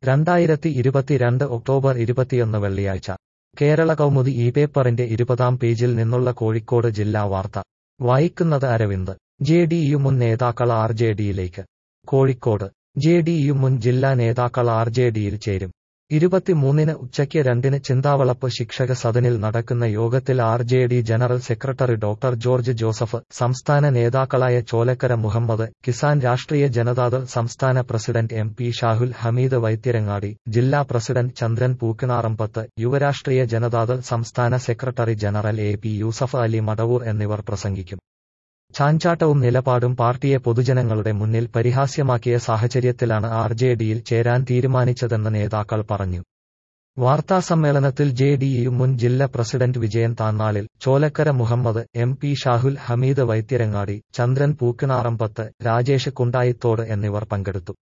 രണ്ടായിരത്തി ഇരുപത്തിരണ്ട് ഒക്ടോബർ ഇരുപത്തിയൊന്ന് വെള്ളിയാഴ്ച കേരള കൗമുദി ഈ പേപ്പറിന്റെ ഇരുപതാം പേജിൽ നിന്നുള്ള കോഴിക്കോട് ജില്ലാ വാർത്ത വായിക്കുന്നത് അരവിന്ദ് ജെ ഡി യു മുൻ നേതാക്കൾ ആർ ജെ ഡിയിലേക്ക് കോഴിക്കോട് ജെ ഡി യു മുൻ ജില്ലാ നേതാക്കൾ ആർ ജെ ഡിയിൽ ചേരും ഇരുപത്തിമൂന്നിന് ഉച്ചയ്ക്ക് രണ്ടിന് ചിന്താവളപ്പ് ശിക്ഷക സദനിൽ നടക്കുന്ന യോഗത്തിൽ R J D general secretary doctor George Joseph സംസ്ഥാന നേതാക്കളായ ചോലക്കര മുഹമ്മദ് കിസാൻ രാഷ്ട്രീയ ജനതാദൾ സംസ്ഥാന president M P Shahul Hameed Vaithirangadi ജില്ലാ പ്രസിഡന്റ് ചന്ദ്രൻ പൂക്കിണാറമ്പത്ത് യുവരാഷ്ട്രീയ ജനതാദൾ സംസ്ഥാന secretary general A P Yusuf Ali Madavoor എന്നിവർ പ്രസംഗിക്കും ചാഞ്ചാട്ടവും നിലപാടും പാർട്ടിയെ പൊതുജനങ്ങളുടെ മുന്നിൽ പരിഹാസ്യമാക്കിയ സാഹചര്യത്തിലാണ് ആർ ജെ ഡിയിൽ ചേരാൻ തീരുമാനിച്ചതെന്ന് നേതാക്കൾ പറഞ്ഞു വാർത്താസമ്മേളനത്തിൽ ജെ ഡി യു മുൻ ജില്ലാ പ്രസിഡന്റ് വിജയൻ താന്നാളിൽ ചോലക്കര മുഹമ്മദ് എം പി ഷാഹുൽ ഹമീദ് വൈത്തിരങ്ങാടി ചന്ദ്രൻ പൂക്കിണാറമ്പത്ത് രാജേഷ് കുണ്ടായിത്തോട് എന്നിവർ പങ്കെടുത്തു